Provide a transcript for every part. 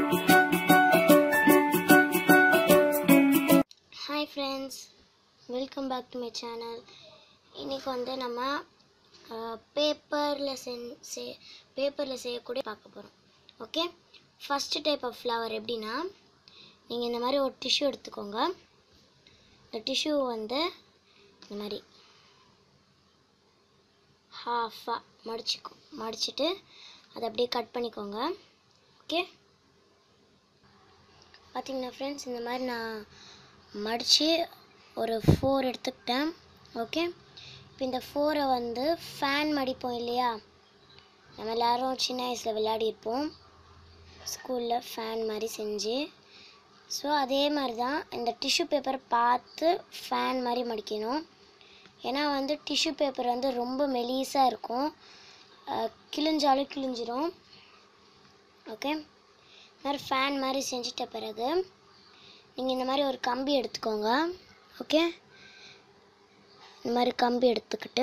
hi friends welcome back to my channel இன்றைக்கி வந்து நம்ம பேப்பரில் சென் செ பேப்பரில் செய்யக்கூடிய பார்க்க போகிறோம் okay first type of flower எப்படின்னா நீங்கள் இந்த மாதிரி ஒரு டிஷ்யூ எடுத்துக்கோங்க இந்த டிஷ்யூ வந்து இந்த மாதிரி ஹாஃபாக மடிச்சுக்கோ மடிச்சிட்டு அதை அப்படியே கட் பண்ணிக்கோங்க ஓகே பார்த்தீங்கன்னா ஃப்ரெண்ட்ஸ் இந்த மாதிரி நான் மடித்து ஒரு ஃபோர் எடுத்துக்கிட்டேன் ஓகே இப்போ இந்த ஃபோரை வந்து ஃபேன் மடிப்போம் இல்லையா நம்ம எல்லாரும் சின்ன வயசில் விளையாடிருப்போம் ஸ்கூலில் ஃபேன் மாதிரி செஞ்சு ஸோ அதே மாதிரி தான் இந்த டிஷ்யூ பேப்பர் பார்த்து ஃபேன் மாதிரி மடிக்கணும் ஏன்னா வந்து டிஷ்யூ பேப்பர் வந்து ரொம்ப மெலிசாக இருக்கும் அஹ் கிழிஞ்சாலும் கிழிஞ்சிரும் ஓகே இந்த மாதிரி ஃபேன் மாதிரி செஞ்சிட்ட பிறகு நீங்கள் இந்த மாதிரி ஒரு கம்பி எடுத்துக்கோங்க ஓகே இந்த மாதிரி கம்பி எடுத்துக்கிட்டு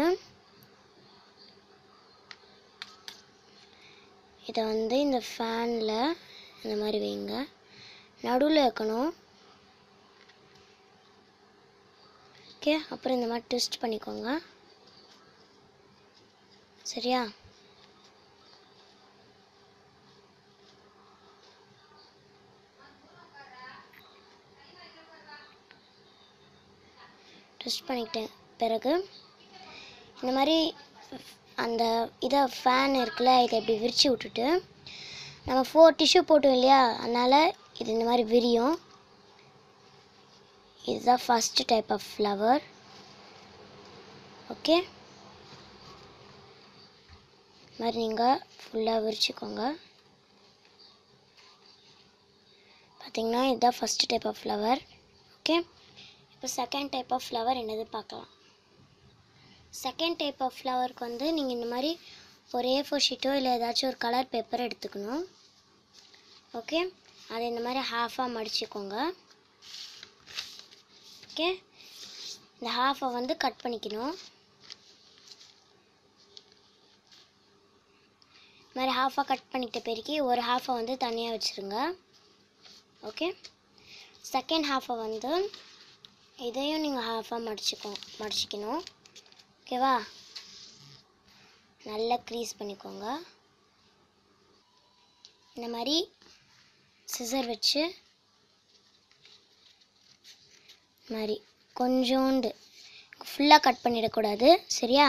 இதை வந்து இந்த ஃபேனில் இந்த மாதிரி வைங்க நடுவில் வைக்கணும் ஓகே அப்புறம் இந்த மாதிரி ட்விஸ்ட் பண்ணிக்கோங்க சரியா ட்விஸ்ட் பண்ணிக்கிட்ட பிறகு இந்த மாதிரி அந்த இதை ஃபேன் இருக்குல்ல இதை இப்படி விரித்து விட்டுட்டு நம்ம ஃபோர் டிஷ்யூ போட்டோம் இல்லையா அதனால் இது இந்த மாதிரி விரியும் இதுதான் first type of flower okay இது மாதிரி நீங்கள் ஃபுல்லாக விரிச்சுக்கோங்க பார்த்தீங்கன்னா இதுதான் first type of flower okay இப்போ செகண்ட் டைப் ஆஃப் ஃப்ளவர் என்னது பார்க்கலாம் செகண்ட் டைப் ஆஃப் ஃப்ளவருக்கு வந்து நீங்கள் இந்த மாதிரி ஒரு ஏ ஃபோர் ஷீட்டோ இல்லை ஏதாச்சும் ஒரு கலர் பேப்பர் எடுத்துக்கணும் ஓகே அதை இந்த மாதிரி ஹாஃபாக மடிச்சுக்கோங்க ஓகே இந்த ஹாஃபை வந்து கட் பண்ணிக்கணும் இந்த மாதிரி ஹாஃபாக கட் பண்ணிக்கிட்ட பிறகு ஒரு ஹாஃபை வந்து தனியாக வச்சுருங்க ஓகே செகண்ட் ஹாஃபை வந்து இதையும் நீங்கள் ஹாஃபாக மடிச்சுக்கோ மடிச்சிக்கணும் ஓகேவா நல்லா க்ரீஸ் பண்ணிக்கோங்க இந்த மாதிரி சிசர் வச்சு இந்த மாதிரி கொஞ்சோண்டு ஃபுல்லாக கட் பண்ணிடக்கூடாது சரியா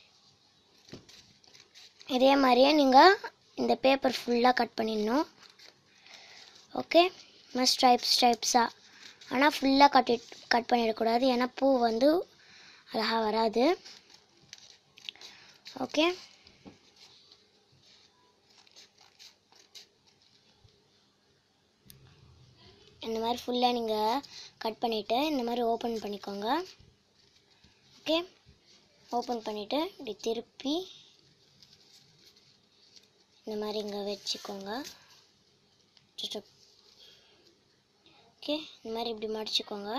இதே மாதிரியே நீங்கள் இந்த பேப்பர் ஃபுல்லாக கட் பண்ணிடணும் ஓகே ஸ்ட்ரைப் ஸ்ட்ரைப்ஸாக ஆனால் ஃபுல்லாக கட்டி கட் பண்ணிடக்கூடாது ஏன்னா பூ வந்து அழகாக வராது ஓகே இந்த மாதிரி ஃபுல்லாக நீங்கள் கட் பண்ணிவிட்டு இந்த மாதிரி ஓப்பன் பண்ணிக்கோங்க ஓகே ஓப்பன் பண்ணிவிட்டு இப்படி திருப்பி இந்த மாதிரி இங்கே வச்சுக்கோங்க சுட்டு ஓகே இந்த மாதிரி இப்படி மடிச்சுக்கோங்க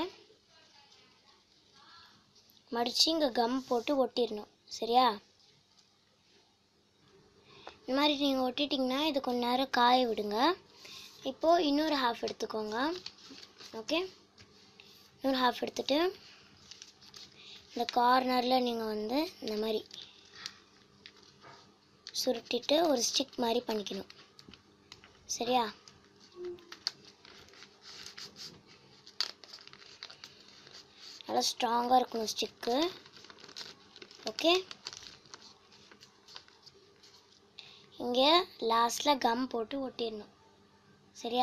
மடித்து இங்கே கம் போட்டு ஒட்டிடணும் சரியா இந்த மாதிரி நீங்கள் ஒட்டிட்டிங்கன்னா இது கொஞ்ச நேரம் காய விடுங்க இப்போது இன்னொரு ஹாஃப் எடுத்துக்கோங்க ஓகே இன்னொரு ஹாஃப் எடுத்துட்டு இந்த கார்னரில் நீங்கள் வந்து இந்த மாதிரி சுருட்டிட்டு ஒரு ஸ்டிக் மாதிரி பண்ணிக்கணும் சரியா நல்லா ஸ்ட்ராங்காக இருக்கணும் ஸ்டிக்கு ஓகே இங்கே லாஸ்ட்டில் கம் போட்டு ஒட்டிடணும் சரியா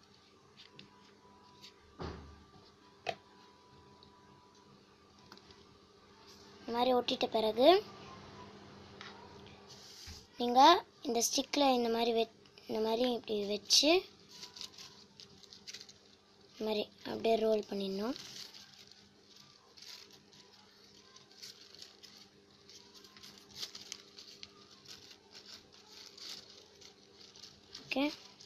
இந்த மாதிரி ஒட்டிட்ட பிறகு நீங்கள் இந்த ஸ்டிக்கில் இந்த மாதிரி வெ இந்த மாதிரி இப்படி வச்சு இந்த மாதிரி அப்படியே ரோல் பண்ணிடணும் ஓகே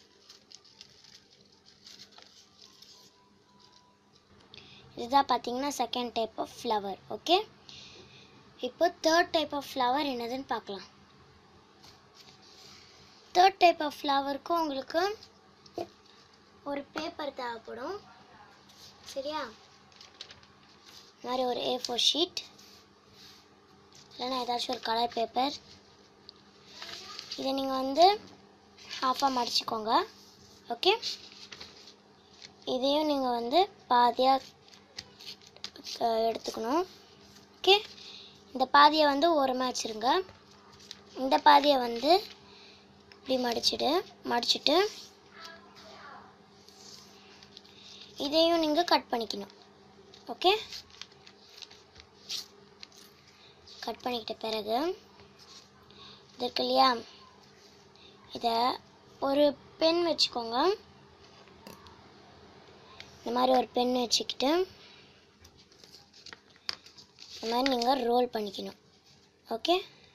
இதுதான் பார்த்தீங்கன்னா second type of flower okay இப்போ தேர்ட் டைப் ஆஃப் ஃப்ளவர் என்னதுன்னு பார்க்கலாம் தேர்ட் டைப் ஆஃப் ஃப்ளவருக்கும் உங்களுக்கு ஒரு பேப்பர் தேவைப்படும் சரியா இந்த மாதிரி ஒரு ஏ ஃபோர் ஷீட் இல்லைன்னா ஏதாச்சும் ஒரு கலர் பேப்பர் இதை நீங்கள் வந்து ஹாஃபாக மடிச்சுக்கோங்க ஓகே இதையும் நீங்கள் வந்து பாதியாக எடுத்துக்கணும் ஓகே இந்த பாதியை வந்து ஓரமாக வச்சுருங்க இந்த பாதியை வந்து இப்படி மடிச்சிடு மடிச்சிட்டு இதையும் நீங்கள் கட் பண்ணிக்கணும் ஓகே கட் பண்ணிக்கிட்ட பிறகு இது இருக்கு இல்லையா இதை ஒரு பென் வச்சுக்கோங்க இந்த மாதிரி ஒரு பென் வச்சுக்கிட்டு இந்த மாதிரி நீங்கள் ரோல் பண்ணிக்கணும் ஓகே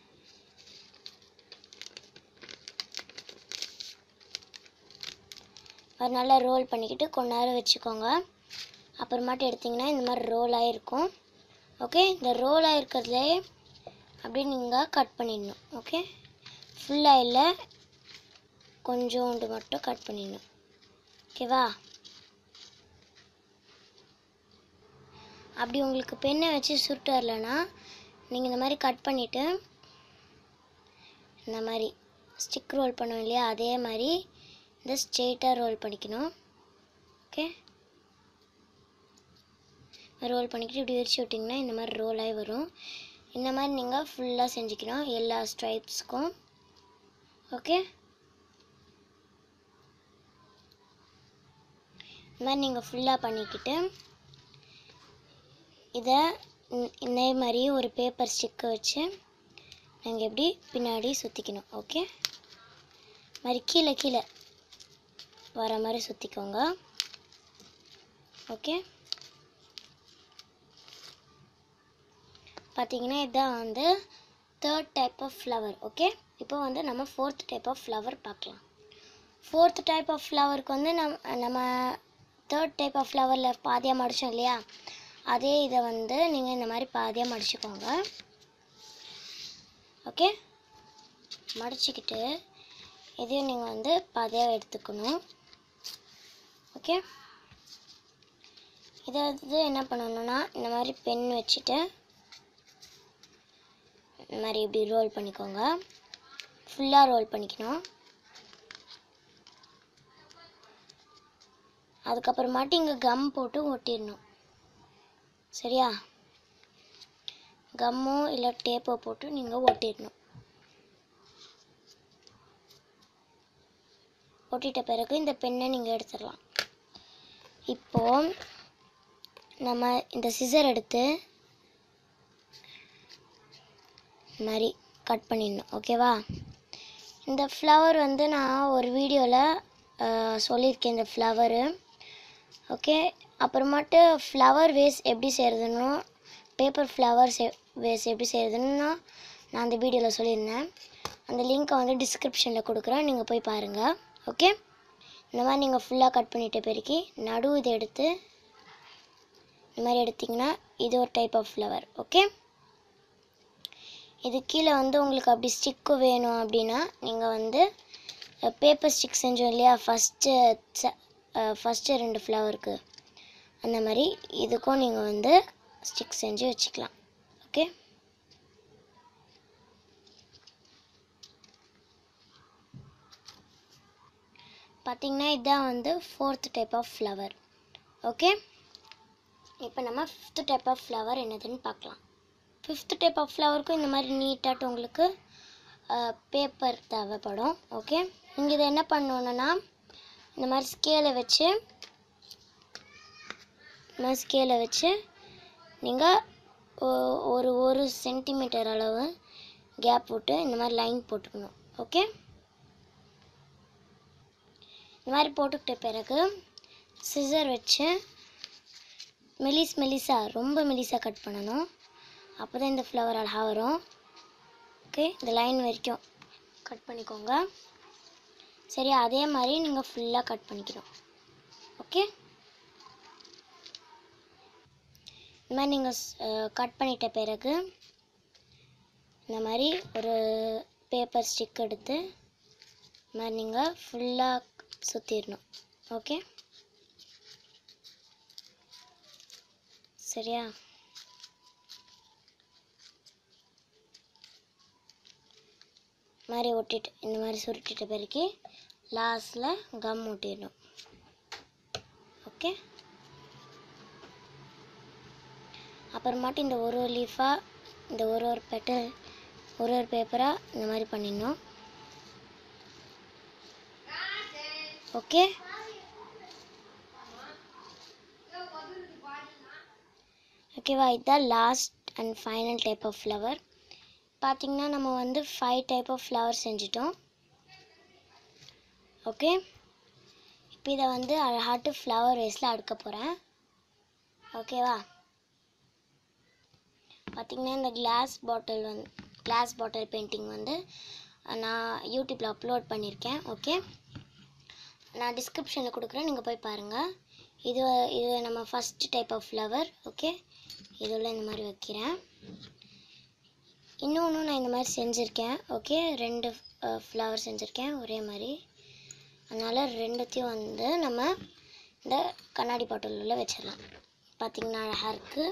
அது நல்லா ரோல் பண்ணிக்கிட்டு கொஞ்ச நேரம் வச்சுக்கோங்க அப்புறமாட்டு எடுத்திங்கன்னா இந்த மாதிரி ரோல் ஆகிருக்கும் ஓகே இந்த ரோல் ஆகிருக்கிறதுலே அப்படியே நீங்கள் கட் பண்ணிடணும் ஓகே ஃபுல்லாக இல்லை கொஞ்சோண்டு மட்டும் கட் பண்ணிடணும் ஓகேவா அப்படி உங்களுக்கு பெண்ணை வச்சு சுருட்டு வரலன்னா நீங்கள் இந்த மாதிரி கட் பண்ணிவிட்டு இந்த மாதிரி ஸ்டிக் ரோல் பண்ணுவோம் இல்லையா அதே மாதிரி இந்த ஸ்ட்ரெயிட்டாக ரோல் பண்ணிக்கணும் ஓகே ரோல் பண்ணிக்கிட்டு இப்படி விரிச்சு விட்டிங்கன்னா இந்த மாதிரி ரோல் ஆகி வரும் இந்த மாதிரி நீங்கள் ஃபுல்லாக செஞ்சுக்கணும் எல்லா ஸ்ட்ரைப்ஸ்க்கும் ஓகே இந்த மாதிரி நீங்கள் ஃபுல்லாக பண்ணிக்கிட்டு இதை இந்த- இதே மாதிரி ஒரு பேப்பர் ஸ்டிக்கை வச்சு நீங்கள் எப்படி பின்னாடி சுற்றிக்கணும் ஓகே மாதிரி கீழே கீழே வர மாதிரி சுற்றிக்கோங்க ஓகே பார்த்தீங்கன்னா இதுதான் வந்து third type of flower okay இப்போ வந்து நம்ம ஃபோர்த் டைப் ஆஃப் ஃப்ளவர் பார்க்கலாம் ஃபோர்த் டைப் ஆஃப் ஃப்ளவருக்கு வந்து நம் நம்ம தேர்ட் டைப் ஆஃப் ஃப்ளவரில் பாதியாக மடித்தோம் இல்லையா அதே இதை வந்து நீங்கள் இந்த மாதிரி பாதியாக மடிச்சுக்கோங்க ஓகே மடிச்சுக்கிட்டு இதையும் நீங்கள் வந்து பாதியாக எடுத்துக்கணும் ஓகே இதை வந்து என்ன பண்ணணும்னா இந்த மாதிரி பென் வச்சுட்டு இந்த மாதிரி இப்படி ரோல் பண்ணிக்கோங்க ஃபுல்லாக ரோல் பண்ணிக்கணும் அதுக்கப்புறமாட்டி இங்கே கம் போட்டு ஒட்டிடணும் சரியா கம்மோ இல்லை டேப்போ போட்டு நீங்கள் ஒட்டிடணும் ஒட்டிட்ட பிறகு இந்த பெண்ணை நீங்கள் எடுத்துடலாம் இப்போ நம்ம இந்த சிசர் எடுத்து இந்த மாதிரி கட் பண்ணிடணும் ஓகேவா இந்த ஃப்ளவர் வந்து நான் ஒரு வீடியோவில் சொல்லியிருக்கேன் இந்த ஃப்ளவரு ஓகே அப்புறமாட்டு ஃப்ளவர் வேஸ் எப்படி செய்கிறதுன்னு பேப்பர் ஃப்ளவர் வேஸ் எப்படி செய்கிறதுன்னு நான் அந்த வீடியோவில் சொல்லியிருந்தேன் அந்த லிங்க்கை வந்து டிஸ்கிரிப்ஷனில் கொடுக்குறேன் நீங்கள் போய் பாருங்கள் ஓகே இந்த மாதிரி நீங்கள் ஃபுல்லாக கட் பண்ணிட்ட பிறகு நடு இதை எடுத்து இந்த மாதிரி எடுத்திங்கன்னா இது ஒரு டைப் ஆஃப் ஃப்ளவர் ஓகே இது கீழே வந்து உங்களுக்கு அப்படி ஸ்டிக்கு வேணும் அப்படின்னா நீங்கள் வந்து பேப்பர் ஸ்டிக் செஞ்சோம் இல்லையா ஃபஸ்ட்டு ஃபஸ்ட்டு ரெண்டு ஃப்ளவருக்கு அந்த மாதிரி இதுக்கும் நீங்கள் வந்து ஸ்டிக் செஞ்சு வச்சுக்கலாம் ஓகே பார்த்தீங்கன்னா இதுதான் வந்து fourth type of flower okay இப்போ நம்ம ஃபிஃப்த் டைப் ஆஃப் ஃப்ளவர் என்னதுன்னு பார்க்கலாம் ஃபிஃப்த் டைப் ஆஃப் ஃப்ளவருக்கும் இந்த மாதிரி நீட்டாட்டு உங்களுக்கு பேப்பர் தேவைப்படும் ஓகே நீங்கள் இதை என்ன பண்ணணுன்னா இந்த மாதிரி ஸ்கேலை வச்சு இந்த மாதிரி ஸ்கேலை வச்சு நீங்கள் ஒரு ஒரு சென்டிமீட்டர் அளவு கேப் விட்டு இந்த மாதிரி லைன் போட்டுக்கணும் ஓகே இந்த மாதிரி போட்டுக்கிட்ட பிறகு சிசர் வச்சு மெலிஸ் மெலிசா ரொம்ப மெலிசா கட் பண்ணணும் அப்போ தான் இந்த ஃப்ளவர் அழகாக வரும் ஓகே இந்த லைன் வரைக்கும் கட் பண்ணிக்கோங்க சரி அதே மாதிரி நீங்கள் ஃபுல்லாக கட் பண்ணிக்கணும் ஓகே இந்த மாதிரி நீங்கள் கட் பண்ணிட்ட பிறகு இந்த மாதிரி ஒரு பேப்பர் ஸ்டிக் எடுத்து இந்த மாதிரி நீங்கள் ஃபுல்லாக சுற்றிடணும் ஓகே சரியா மாதிரி ஒட்டிட்டு இந்த மாதிரி சுருட்டிட்ட பிறகு லாஸ்டில் கம் ஒட்டிடணும் ஓகே அப்புறமாட்டு இந்த ஒரு ஒரு லீஃபாக இந்த ஒரு ஒரு பெட்டல் ஒரு ஒரு பேப்பராக இந்த மாதிரி பண்ணிடணும் ஓகே ஓகேவா இதுதான் last and final type of flower பார்த்தீங்கன்னா நம்ம வந்து ஃபைவ் டைப் ஆஃப் ஃப்ளவர் செஞ்சிட்டோம் ஓகே இப்போ இதை வந்து அழகாட்டு ஃப்ளவர் வேஸில் அடுக்க போகிறேன் ஓகேவா பார்த்தீங்கன்னா இந்த கிளாஸ் பாட்டில் வந்து கிளாஸ் பாட்டில் பெயிண்டிங் வந்து நான் யூடியூப்பில் அப்லோட் பண்ணியிருக்கேன் ஓகே நான் டிஸ்கிரிப்ஷனில் கொடுக்குறேன் நீங்கள் போய் பாருங்கள் இது இது நம்ம first type of flower okay இதில் இந்த மாதிரி வைக்கிறேன் இன்னொன்று நான் இந்த மாதிரி செஞ்சுருக்கேன் ஓகே ரெண்டு ஃப்ளவர் செஞ்சுருக்கேன் ஒரே மாதிரி அதனால் ரெண்டுத்தையும் வந்து நம்ம இந்த கண்ணாடி பாட்டில் உள்ள வச்சிடலாம் பார்த்திங்கன்னா அழகாக இருக்குது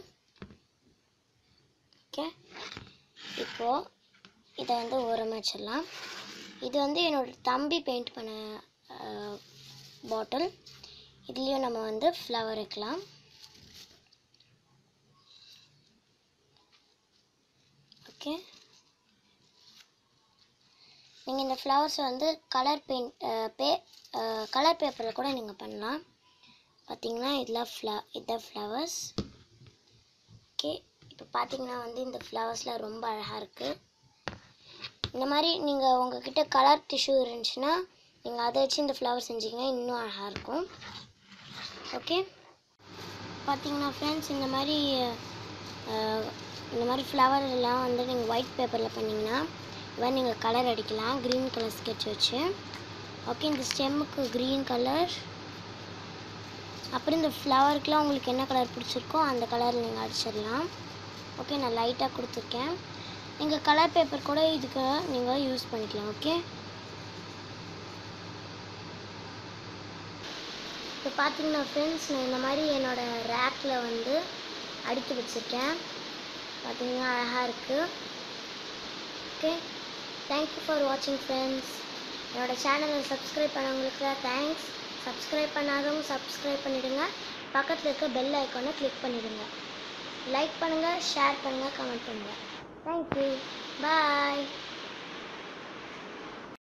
ஓகே இப்போது இதை வந்து ஓரமாக வச்சிடலாம் இது வந்து என்னோட தம்பி பெயிண்ட் பண்ண பாட்டில் இதுலேயும் நம்ம வந்து ஃப்ளவர் வைக்கலாம் ஓகே நீங்கள் இந்த ஃப்ளவர்ஸை வந்து கலர் பெயிண்ட் பே கலர் பேப்பரில் கூட நீங்கள் பண்ணலாம் பார்த்தீங்கன்னா இதெல்லாம் ஃப்ள இதுதான் ஃப்ளவர்ஸ் ஓகே இப்போ பார்த்தீங்கன்னா வந்து இந்த ஃப்ளவர்ஸ்லாம் ரொம்ப அழகாக இருக்குது இந்த மாதிரி நீங்கள் உங்ககிட்ட கலர் டிஷ்யூ இருந்துச்சுன்னா நீங்கள் அதை வச்சு இந்த ஃப்ளவர் செஞ்சீங்கன்னா இன்னும் அழகாக இருக்கும் ஓகே பார்த்தீங்கன்னா ஃப்ரெண்ட்ஸ் இந்த மாதிரி அஹ், இந்த மாதிரி ஃப்ளவர் எல்லாம் வந்து நீங்கள் ஒயிட் பேப்பரில் பண்ணிங்கன்னா இவன் நீங்கள் கலர் அடிக்கலாம் க்ரீன் கலர் ஸ்கெட்ச் வச்சு ஓகே இந்த ஸ்டெம்முக்கு க்ரீன் கலர் அப்புறம் இந்த ஃப்ளவருக்குலாம் உங்களுக்கு என்ன கலர் பிடிச்சிருக்கோ அந்த கலர் நீங்கள் அடிச்சிடலாம் ஓகே நான் லைட்டாக கொடுத்துருக்கேன் நீங்கள் கலர் பேப்பர் கூட இதுக்கு நீங்கள் யூஸ் பண்ணிக்கலாம் ஓகே இப்போ பார்த்தீங்கன்னா ஃப்ரெண்ட்ஸ் நான் இந்த மாதிரி என்னோடய ரேக்கில் வந்து அடுக்கி வச்சுருக்கேன் பார்த்தீங்கன்னா அழகாக இருக்குது ஓகே தேங்க்யூ ஃபார் வாட்சிங் ஃப்ரெண்ட்ஸ் என்னோடய சேனலை சப்ஸ்கிரைப் பண்ணவங்களுக்கு தேங்க்ஸ் சப்ஸ்கிரைப் பண்ணாதவங்க சப்ஸ்கிரைப் பண்ணிவிடுங்க பக்கத்தில் இருக்க பெல் ஐக்கானை கிளிக் பண்ணிவிடுங்க லைக் பண்ணுங்கள் ஷேர் பண்ணுங்கள் கமெண்ட் பண்ணுங்கள் தேங்க்யூ பாய்